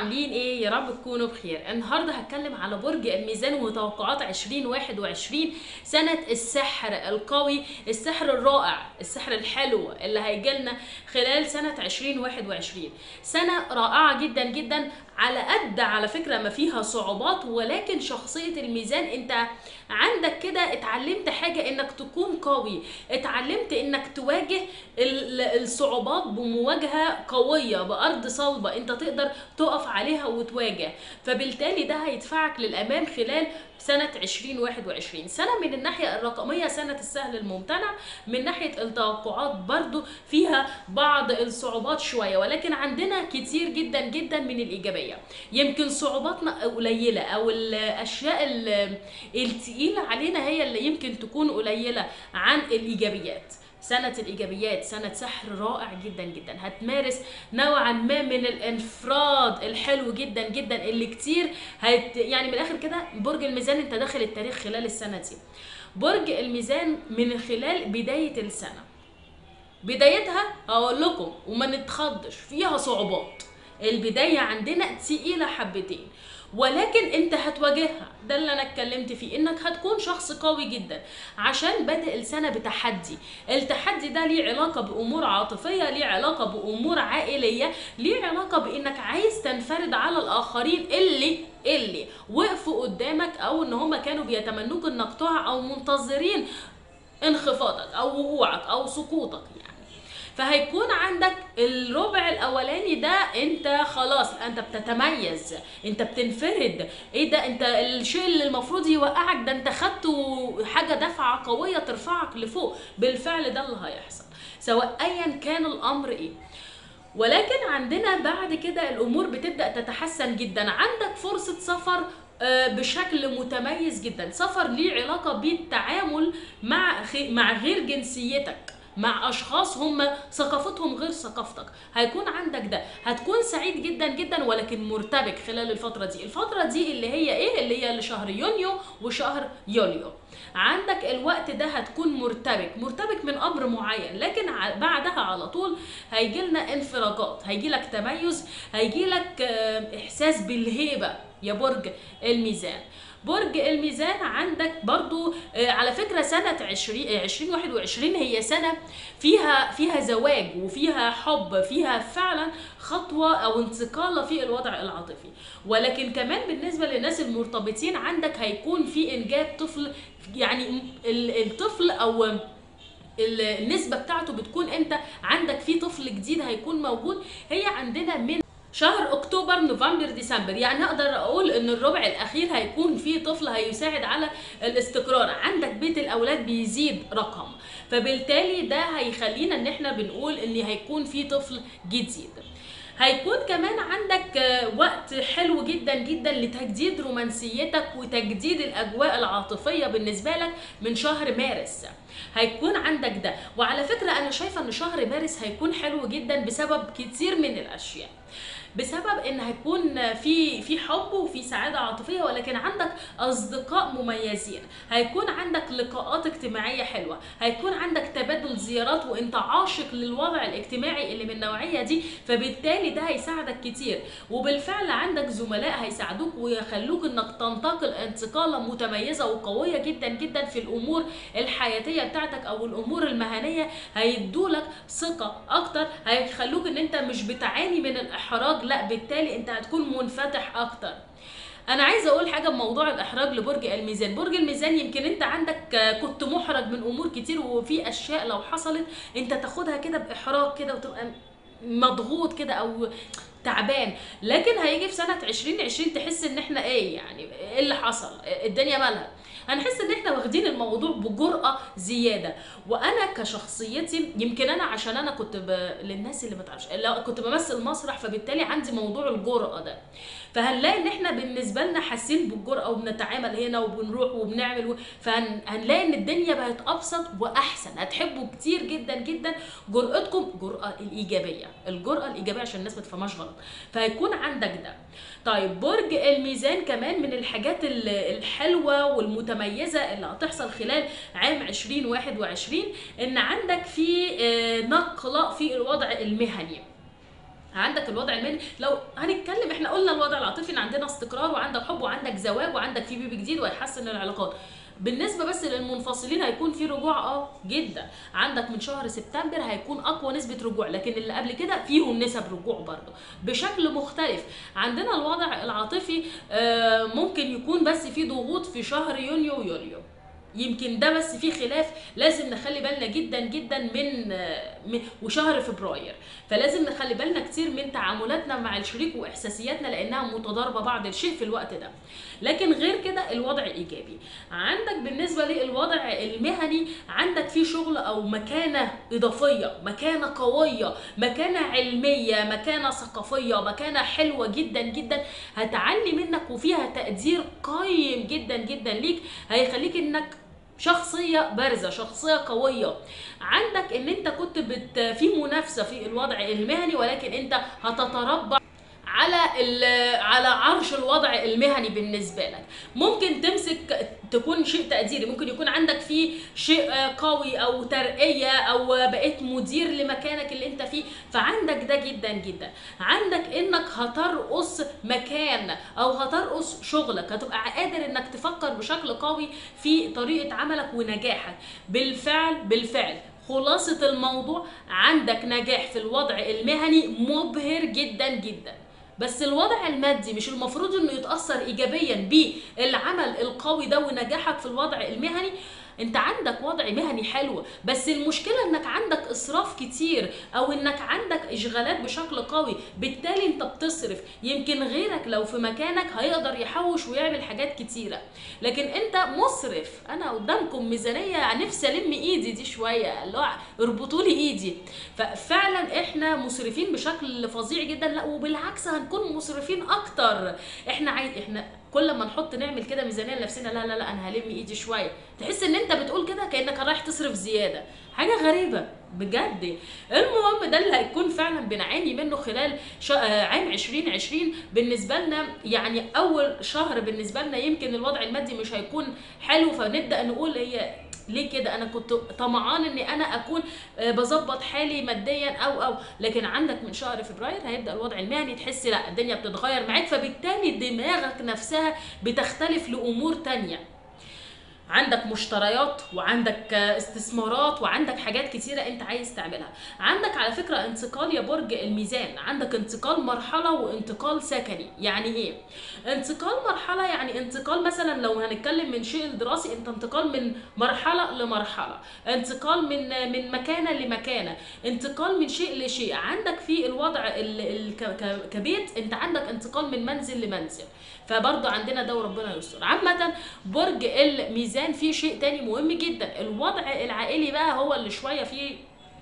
عاملين ايه يا رب تكونوا بخير النهارده هتكلم على برج الميزان وتوقعات 2021 سنة السحر القوي السحر الرائع السحر الحلو اللي هيجي لنا خلال سنة 2021 سنة رائعة جدا جدا على قد على فكرة ما فيها صعوبات ولكن شخصية الميزان انت عندك كده اتعلمت حاجة انك تكون قوي اتعلمت انك تواجه ال- الصعوبات بمواجهة قوية بأرض صلبة انت تقدر تقف عليها وتواجه فبالتالي ده هيدفعك للأمام خلال سنة 2021 سنة من الناحية الرقمية سنة السهل الممتنع من ناحية التوقعات برضو فيها بعض الصعوبات شوية ولكن عندنا كتير جدا جدا من الإيجابية يمكن صعوباتنا قليلة أو الأشياء ال- التقيلة علينا هي اللي يمكن تكون قليلة عن الإيجابيات سنة الإيجابيات سنة سحر رائع جدا جدا هتمارس نوعا ما من الانفراد الحلو جدا جدا اللي كتير هت يعني من الآخر كده برج الميزان أنت داخل التاريخ خلال السنة دي برج الميزان من خلال بداية السنة بدايتها هقول لكم وما نتخضش فيها صعوبات البداية عندنا تقيلة حبتين ولكن انت هتواجهها ده اللي انا اتكلمت فيه انك هتكون شخص قوي جدا عشان بادئ السنة بتحدي التحدي ده ليه علاقة بامور عاطفية ليه علاقة بامور عائلية ليه علاقة بانك عايز تنفرد على الاخرين اللي اللي وقفوا قدامك او ان هما كانوا بيتمنوك انك تقع او منتظرين انخفاضك او وقوعك او سقوطك يعني فهيكون عندك الربع الاولاني ده انت خلاص انت بتتميز انت بتنفرد ايه ده انت الشيء اللي المفروض يوقعك ده انت خدته حاجه دفعه قويه ترفعك لفوق بالفعل ده اللي هيحصل سواء ايا كان الامر ايه ولكن عندنا بعد كده الامور بتبدا تتحسن جدا عندك فرصه سفر آه، بشكل متميز جدا سفر ليه علاقه بالتعامل مع خي- مع غير جنسيتك مع اشخاص هم ثقافتهم غير ثقافتك هيكون عندك ده هتكون سعيد جدا جدا ولكن مرتبك خلال الفتره دي الفتره دي اللي هي ايه اللي هي لشهر يونيو وشهر يوليو عندك الوقت ده هتكون مرتبك مرتبك من امر معين لكن ع- بعدها على طول هيجي لنا انفراجات هيجي لك تميز هيجي لك احساس بالهيبه يا برج الميزان برج الميزان عندك برضو آه، على فكرة سنة 20 آه، 2021 هي سنة فيها فيها زواج وفيها حب فيها فعلا خطوة أو انتقالة في الوضع العاطفي ولكن كمان بالنسبة للناس المرتبطين عندك هيكون في إنجاب طفل يعني ال- الطفل أو ال- النسبة بتاعته بتكون امتى عندك في طفل جديد هيكون موجود هي عندنا من شهر اكتوبر نوفمبر ديسمبر يعني اقدر اقول ان الربع الاخير هيكون فيه طفل هيساعد على الاستقرار عندك بيت الاولاد بيزيد رقم فبالتالي ده هيخلينا ان احنا بنقول ان هيكون فيه طفل جديد هيكون كمان عندك آه، وقت حلو جدا جدا لتجديد رومانسيتك وتجديد الاجواء العاطفيه بالنسبه لك من شهر مارس هيكون عندك ده وعلى فكره انا شايفه ان شهر مارس هيكون حلو جدا بسبب كتير من الاشياء بسبب ان هيكون في في حب وفي سعاده عاطفيه ولكن عندك اصدقاء مميزين هيكون عندك لقاءات اجتماعيه حلوه هيكون عندك تبادل زيارات وانت عاشق للوضع الاجتماعي اللي من النوعيه دي فبالتالي ده هيساعدك كتير وبالفعل عندك زملاء هيساعدوك ويخلوك انك تنتقل انتقاله متميزه وقويه جدا جدا في الامور الحياتيه بتاعتك او الامور المهنيه هيدولك ثقه اكتر هيخلوك ان انت مش بتعاني من الاحراج لا بالتالي انت هتكون منفتح اكتر انا عايزه اقول حاجه بموضوع الاحراج لبرج الميزان برج الميزان يمكن انت عندك آه، كنت محرج من امور كتير وفي اشياء لو حصلت انت تاخدها كده باحراج كده وتبقى مضغوط كده او تعبان لكن هيجي في سنه 2020 تحس ان احنا ايه يعني ايه اللي حصل الدنيا مالها هنحس ان احنا واخدين الموضوع بجرأة زيادة وانا كشخصيتي يمكن انا عشان انا كنت ب... للناس اللي ما تعرفش لا كنت بمثل مسرح فبالتالي عندي موضوع الجرأة ده فهنلاقي ان احنا بالنسبة لنا حاسين بالجرأة وبنتعامل هنا وبنروح وبنعمل و... فهنلاقي ان الدنيا بقت ابسط واحسن هتحبوا كتير جدا جدا جرأتكم جرأة الايجابية الجرأة الايجابية عشان الناس ما تفهمهاش غلط فهيكون عندك ده طيب برج الميزان كمان من الحاجات ال- الحلوة والمتميزة اللي هتحصل خلال عام 2021 ان عندك في آه، نقلة في الوضع المهني عندك الوضع المالي لو هنتكلم احنا قلنا الوضع العاطفي ان عندنا استقرار وعندك حب وعندك زواج وعندك في بيبي جديد وهيحسن العلاقات بالنسبه بس للمنفصلين هيكون في رجوع اه جدا عندك من شهر سبتمبر هيكون اقوى نسبه رجوع لكن اللي قبل كده فيهم نسب رجوع برضه بشكل مختلف عندنا الوضع العاطفي آه ممكن يكون بس في ضغوط في شهر يونيو ويوليو يمكن ده بس في خلاف لازم نخلي بالنا جدا جدا من, من وشهر فبراير فلازم نخلي بالنا كتير من تعاملاتنا مع الشريك واحساسياتنا لانها متضاربه بعض الشيء في الوقت ده لكن غير كده الوضع ايجابي عندك بالنسبه للوضع المهني عندك في شغل او مكانه اضافيه مكانه قويه مكانه علميه مكانه ثقافيه مكانه حلوه جدا جدا هتعلي منك وفيها تقدير قيم جدا جدا ليك هيخليك انك شخصية بارزة شخصية قوية عندك ان انت كنت بت في منافسة في الوضع المهني ولكن انت هتتربع على على عرش الوضع المهني بالنسبه لك ممكن تمسك تكون شيء تقديري ممكن يكون عندك فيه شيء قوي او ترقيه او بقيت مدير لمكانك اللي انت فيه فعندك ده جدا جدا عندك انك هترقص مكان او هترقص شغلك هتبقى قادر انك تفكر بشكل قوي في طريقه عملك ونجاحك بالفعل بالفعل خلاصة الموضوع عندك نجاح في الوضع المهني مبهر جدا جدا بس الوضع المادي مش المفروض انه يتاثر ايجابيا بالعمل القوي ده ونجاحك في الوضع المهني انت عندك وضع مهني حلو بس المشكله انك عندك اسراف كتير او انك عندك اشغالات بشكل قوي بالتالي انت بتصرف يمكن غيرك لو في مكانك هيقدر يحوش ويعمل حاجات كتيره لكن انت مسرف انا قدامكم ميزانيه نفسي الم ايدي دي شويه اللي هو اربطوا لي ايدي ففعلا احنا مسرفين بشكل فظيع جدا لا وبالعكس هنكون مسرفين اكتر احنا عايز احنا كل ما نحط نعمل كده ميزانيه لنفسنا لا لا لا انا هلم ايدي شويه تحس ان انت بتقول كده كانك رايح تصرف زياده حاجه غريبه بجد المهم ده اللي هيكون فعلا بنعاني منه خلال عام 2020 بالنسبه لنا يعني اول شهر بالنسبه لنا يمكن الوضع المادي مش هيكون حلو فنبدا نقول هي ليه كده انا كنت طمعان اني انا اكون بظبط حالي ماديا او او لكن عندك من شهر فبراير هيبدا الوضع المهني تحس لا الدنيا بتتغير معاك فبالتالي دماغك نفسها بتختلف لامور تانية عندك مشتريات وعندك استثمارات وعندك حاجات كتيرة انت عايز تعملها عندك على فكرة انتقال يا برج الميزان عندك انتقال مرحلة وانتقال سكني يعني ايه انتقال مرحلة يعني انتقال مثلا لو هنتكلم من شيء الدراسي انت انتقال من مرحلة لمرحلة انتقال من من مكانة لمكانة انتقال من شيء لشيء عندك في الوضع ال ال كبيت انت عندك انتقال من منزل لمنزل فبرضه عندنا ده وربنا يستر عامة برج الميزان الميزان فيه شيء تاني مهم جدا الوضع العائلي بقى هو اللي شويه فيه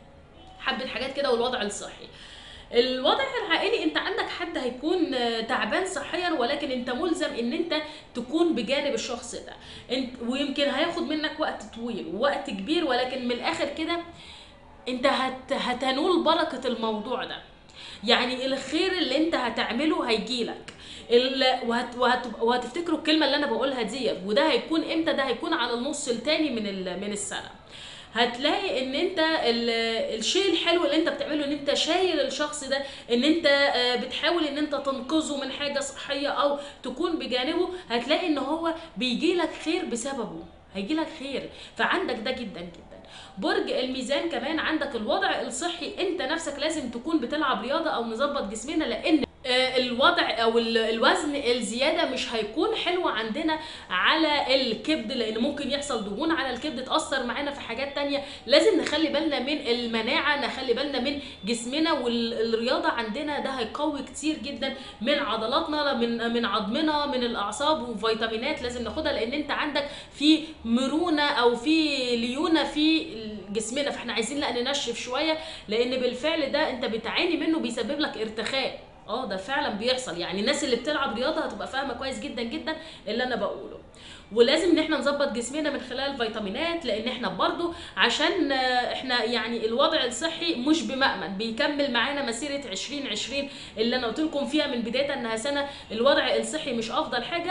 حبه حاجات كده والوضع الصحي الوضع العائلي انت عندك حد هيكون تعبان صحيا ولكن انت ملزم ان انت تكون بجانب الشخص ده انت ويمكن هياخد منك وقت طويل ووقت كبير ولكن من الاخر كده انت هت هتنول بركه الموضوع ده يعني الخير اللي انت هتعمله هيجيلك وهت وهت وهتفتكروا الكلمه اللي انا بقولها دي وده هيكون امتى ده هيكون على النص التاني من من السنه هتلاقي ان انت الشيء الحلو اللي انت بتعمله ان انت شايل الشخص ده ان انت بتحاول ان انت تنقذه من حاجه صحيه او تكون بجانبه هتلاقي ان هو بيجي لك خير بسببه هيجي لك خير فعندك ده جدا جدا برج الميزان كمان عندك الوضع الصحي انت نفسك لازم تكون بتلعب رياضه او مظبط جسمنا لان الوضع او الوزن الزياده مش هيكون حلو عندنا على الكبد لان ممكن يحصل دهون على الكبد تاثر معانا في حاجات تانية لازم نخلي بالنا من المناعه نخلي بالنا من جسمنا والرياضه عندنا ده هيقوي كتير جدا من عضلاتنا من من عظمنا من الاعصاب وفيتامينات لازم ناخدها لان انت عندك في مرونه او في ليونه في جسمنا فاحنا عايزين لا ننشف شويه لان بالفعل ده انت بتعاني منه بيسبب لك ارتخاء اه ده فعلا بيحصل يعني الناس اللي بتلعب رياضه هتبقى فاهمه كويس جدا جدا اللي انا بقوله ولازم ان احنا نظبط جسمنا من خلال فيتامينات لان احنا برضو عشان احنا يعني الوضع الصحي مش بمأمن بيكمل معانا مسيره 2020 اللي انا قلت لكم فيها من بدايه انها سنه الوضع الصحي مش افضل حاجه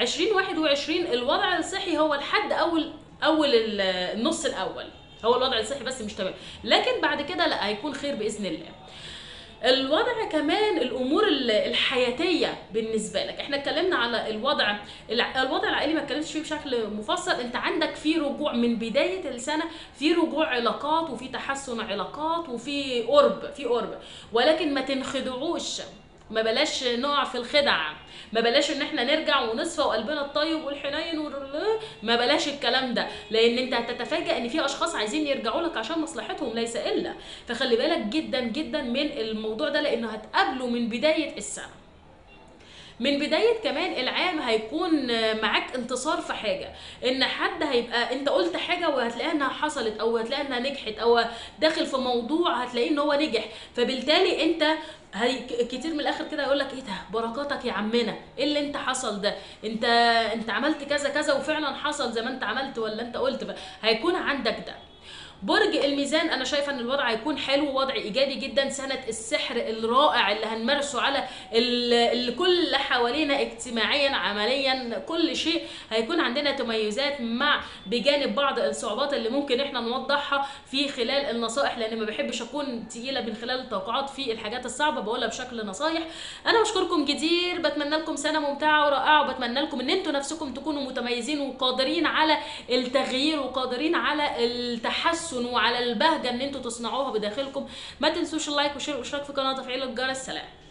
2021 الوضع الصحي هو لحد اول اول النص الاول هو الوضع الصحي بس مش تمام لكن بعد كده لا هيكون خير باذن الله الوضع كمان الامور ال- الحياتيه بالنسبه لك احنا اتكلمنا على الوضع الع- الوضع العائلي ما اتكلمتش فيه بشكل مفصل انت عندك في رجوع من بدايه السنه في رجوع علاقات وفي تحسن علاقات وفي قرب في قرب ولكن ما تنخدعوش ما بلاش نقع في الخدع ما بلاش ان احنا نرجع ونصفى وقلبنا الطيب والحنين وال- ما بلاش الكلام ده لان انت هتتفاجئ ان في اشخاص عايزين يرجعوا لك عشان مصلحتهم ليس الا فخلي بالك جدا جدا من الموضوع ده لانه هتقابله من بدايه السنه من بداية كمان العام هيكون معاك انتصار في حاجة ان حد هيبقى انت قلت حاجة وهتلاقيها انها حصلت او هتلاقيها انها نجحت او داخل في موضوع هتلاقيه ان هو نجح فبالتالي انت هي كتير من الاخر كده يقول لك ايه ده بركاتك يا عمنا ايه اللي انت حصل ده انت انت عملت كذا كذا وفعلا حصل زي ما انت عملت ولا انت قلت هيكون عندك ده برج الميزان انا شايفه ان الوضع هيكون حلو وضع ايجابي جدا سنه السحر الرائع اللي هنمارسه على ال- الكل اللي حوالينا اجتماعيا عمليا كل شيء هيكون عندنا تميزات مع بجانب بعض الصعوبات اللي ممكن احنا نوضحها في خلال النصائح لان ما بحبش اكون تقيله من خلال التوقعات في الحاجات الصعبه بقولها بشكل نصايح انا بشكركم كتير بتمنى لكم سنه ممتعه ورائعه وبتمنى لكم ان انتوا نفسكم تكونوا متميزين وقادرين على التغيير وقادرين على التحسن وعلى البهجه ان انتوا تصنعوها بداخلكم ما تنسوش اللايك والشير والاشتراك في القناه وتفعيل الجرس سلام